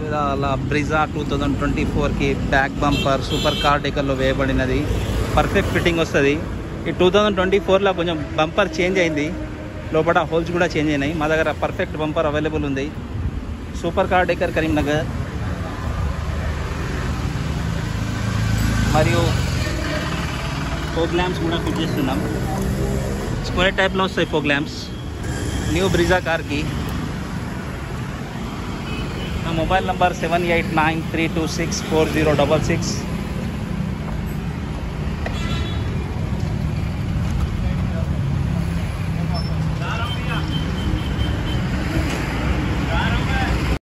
అలా Brezza two thousand twenty ఫోర్కి back bumper super car డెకర్లో వేయబడినది పర్ఫెక్ట్ ఫిట్టింగ్ వస్తుంది ఈ టూ థౌజండ్ ట్వంటీ ఫోర్లో కొంచెం బంపర్ చేంజ్ అయింది లోపల హోల్స్ కూడా చేంజ్ అయినాయి మా దగ్గర పర్ఫెక్ట్ బంపర్ అవైలబుల్ ఉంది సూపర్ కార్ డెకర్ కరీంనగర్ మరియు ఫోక్ ల్యాంప్స్ కూడా ఫిట్ చేస్తున్నాం స్క్వేర్ టైప్లో వస్తాయి ఫోక్ ల్యాంప్స్ న్యూ బ్రిజా కార్కి నా mobile number seven eight nine three two six four zero double six